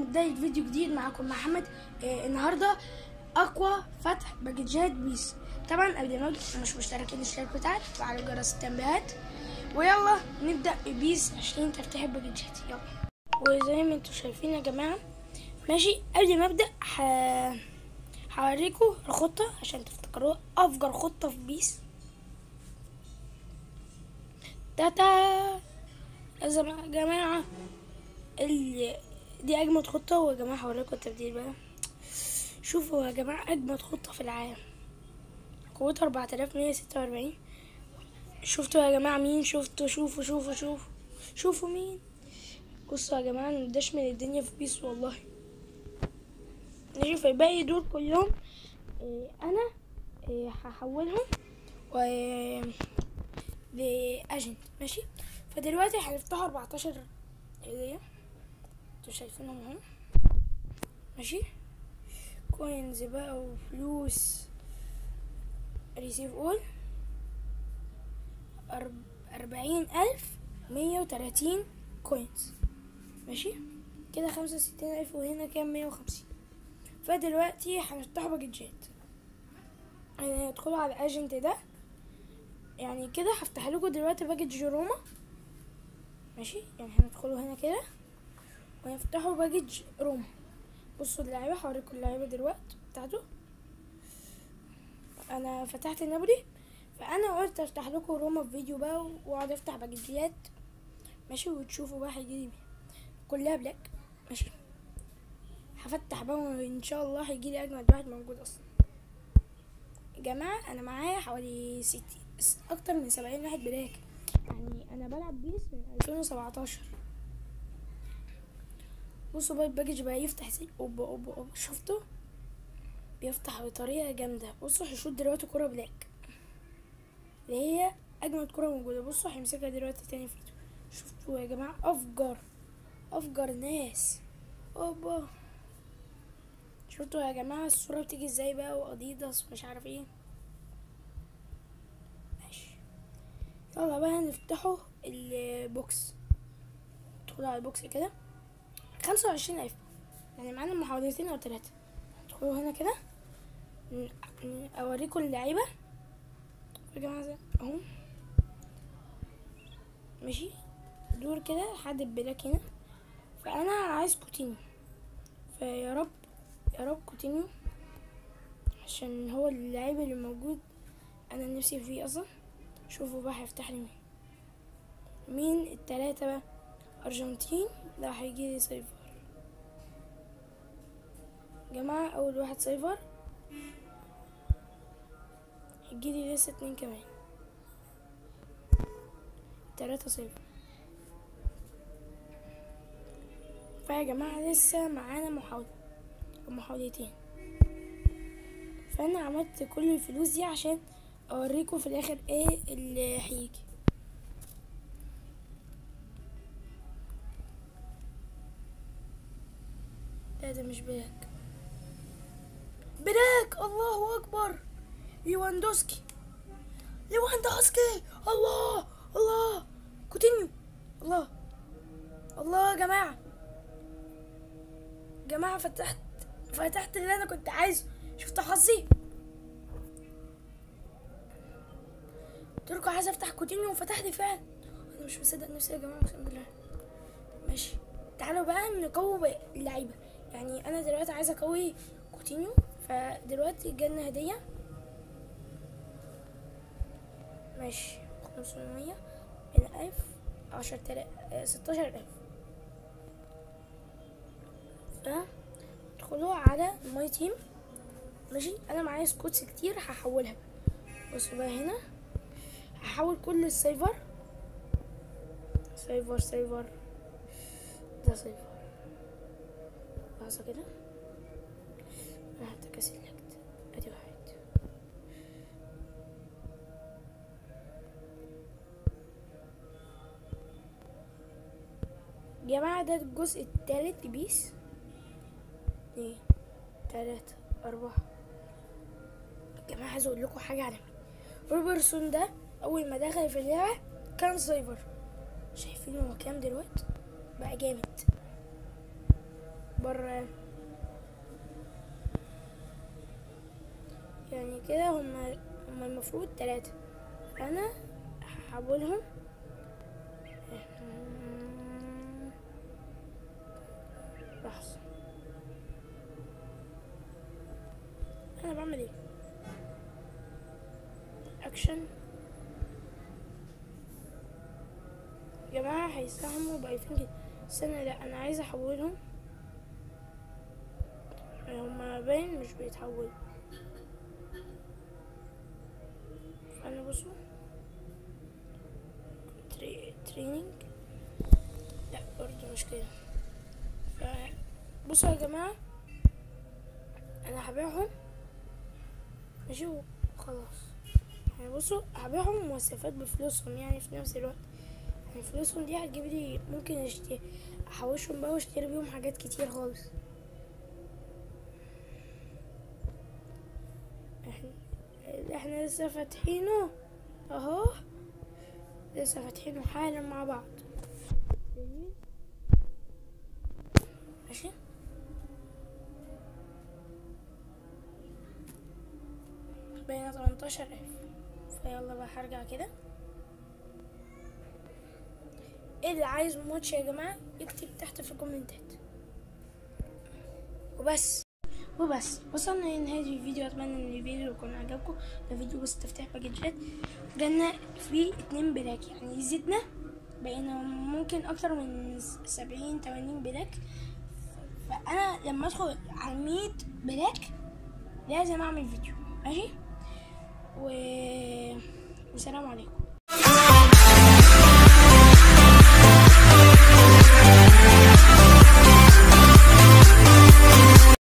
بداية فيديو جديد معكم محمد آه النهاردة أقوى فتح باكجات بيس طبعا قبل ما أبدأ مش مشتركين الاشتراك بتاعتي وعلى جرس التنبيهات ويلا نبدأ ببيس عشرين تفتح باكجات يلا وزي ما انتوا شايفين يا جماعة ماشي قبل ما أبدأ ح... هوريكم الخطة عشان تفتكروها أفجر خطة في بيس تاتا يا جماعة ال... دي أجمد خطة ويا جماعة هوريكم التبديل بقى شوفوا يا جماعة أجمد خطة في العالم قوتها أربعة آلاف مية ستة وأربعين شفتوا يا جماعة مين شفتوا شوفوا شوفوا شوفوا شوفوا مين بصوا يا جماعة ندش من الدنيا في بيس والله نشوف الباقي دول كلهم إيه أنا إيه هحولهم و لأجنت ماشي فدلوقتي هنفتحوا 14 هدية انتوا شايفينهم اهو ماشي كوينز بقى وفلوس ريسيف اول أربعين ألف مية وتلاتين كوينز ماشي كده خمسة وستين ألف وهنا كام مية وخمسين فدلوقتي هنفتحوا باكجات يعني ندخلوا على الاجنت ده يعني كده هفتح لكم دلوقتي باكج روما ماشي يعني هندخلوا هنا كده ونفتحوا باكج روما بصوا اللعيبه هوريكم اللعيبه دلوقتي بتاعته انا فتحت نابولي فانا قلت افتح لكم روما في فيديو بقى واقعد افتح باكجات ماشي وتشوفوا بقى هيجيلي مين كلها بلاك ماشي هفتح بقى وان شاء الله هيجيلي اجمد واحد موجود اصلا يا جماعه انا معايا حوالي ستين اكتر من سبعين واحد بلاك يعني انا بلعب بيس من 2017 بصوا بقى الباكج بقى يفتح زي اوبا اوبا اوبا شفتوا بيفتح بطريقه جامده بصوا هيشوط دلوقتي كرة بلاك اللي هي اجمد كرة موجوده بصوا هيمسكها دلوقتي تاني في ايده شفتوا يا جماعه افجر افجر ناس اوبا شفتوا يا جماعه الصوره بتيجي ازاي بقى واديداس مش عارف ايه ماشي يلا بقى نفتحوا البوكس ندخل على البوكس كده خمسة وعشرين ألف يعني معانا محاولتين أو تلاتة ندخلوا هنا كده أوريكم اللعيبة يا جماعة زي أهو ماشي دور كده لحد البلاك هنا فأنا عايز كوتينيو فيا رب يا رب كوتينيو عشان هو اللعيب اللي موجود أنا نفسي فيه أصلا شوفوا بقى هيفتح لي مين مين التلاتة بقى أرجنتين لا هيجيلي سايفر جماعة أول واحد سايفر هيجيلي لسه اتنين كمان تلاتة صفر فيا جماعة لسه معانا محاولة محاولتين فأنا عملت كل الفلوس دي عشان أوريكم في الآخر ايه اللي هيجي لا ده مش بلاك بلاك الله أكبر ليواندوسكي ليواندوسكي الله الله كوتينيو الله الله يا جماعة جماعة فتحت فتحت اللي أنا كنت عايزه شفت حظي قلت عايز افتح كوتينيو وفتح لي فعلا انا مش مصدق نفسي يا جماعة اقسم بالله ماشي تعالوا بقى نقوي اللعيبة يعني انا دلوقتي عايزة اقوي كوتينيو فدلوقتي جالنا هدية ماشي خمسمية من ألف عشر تلاف ستاشر ألف ادخلوا على ماي تيم ماشي انا معايا سكوتس كتير هحولها بصوا بقى هنا هحول كل السايفر سايفر سايفر ده سايفر لحظة كده انا هحتاج اسلكت ادي واحد جماعة ده الجزء التالت لبيس اتنين تلاتة أربعة جماعة عايز أقول لكم حاجة على روبرتسون ده أول ما دخل في اللعبة كان سايفر شايفين هو كام دلوقتي بقى جامد بره يعني كده هما هما المفروض تلاتة فأنا هحولهم لحظة أنا بعمل ايه أكشن يا جماعة هيساهموا بألفين جنيه استنى لا أنا عايزة أحولهم هما باين مش بيتحولوا فأنا بصوا تري... تريننج لا برضه مش كده ف... بصوا يا جماعة أنا هبيعهم ماشي وخلاص يعني بصوا هبيعهم واستفاد بفلوسهم يعني في نفس الوقت يعني فلوسهم دي هتجيب لي ممكن اشتري احوشهم بقى واشتري بيهم حاجات كتير خالص احنا احنا لسه فاتحينه اهو لسه فاتحينه حالا مع بعض ماشي بقينا 18000 فيلا بقى هرجع كده اللي عايز ماتش يا جماعة يكتب تحت في الكومنتات وبس وبس وصلنا لنهاية الفيديو اتمنى ان الفيديو يكون عجبكم ده فيديو بس تفتح باكجات جالنا فيه اتنين بلاك يعني زدنا بقينا ممكن اكتر من سبعين تمانين بلاك فانا لما ادخل على المية بلاك لازم اعمل فيديو ماشي و... والسلام عليكم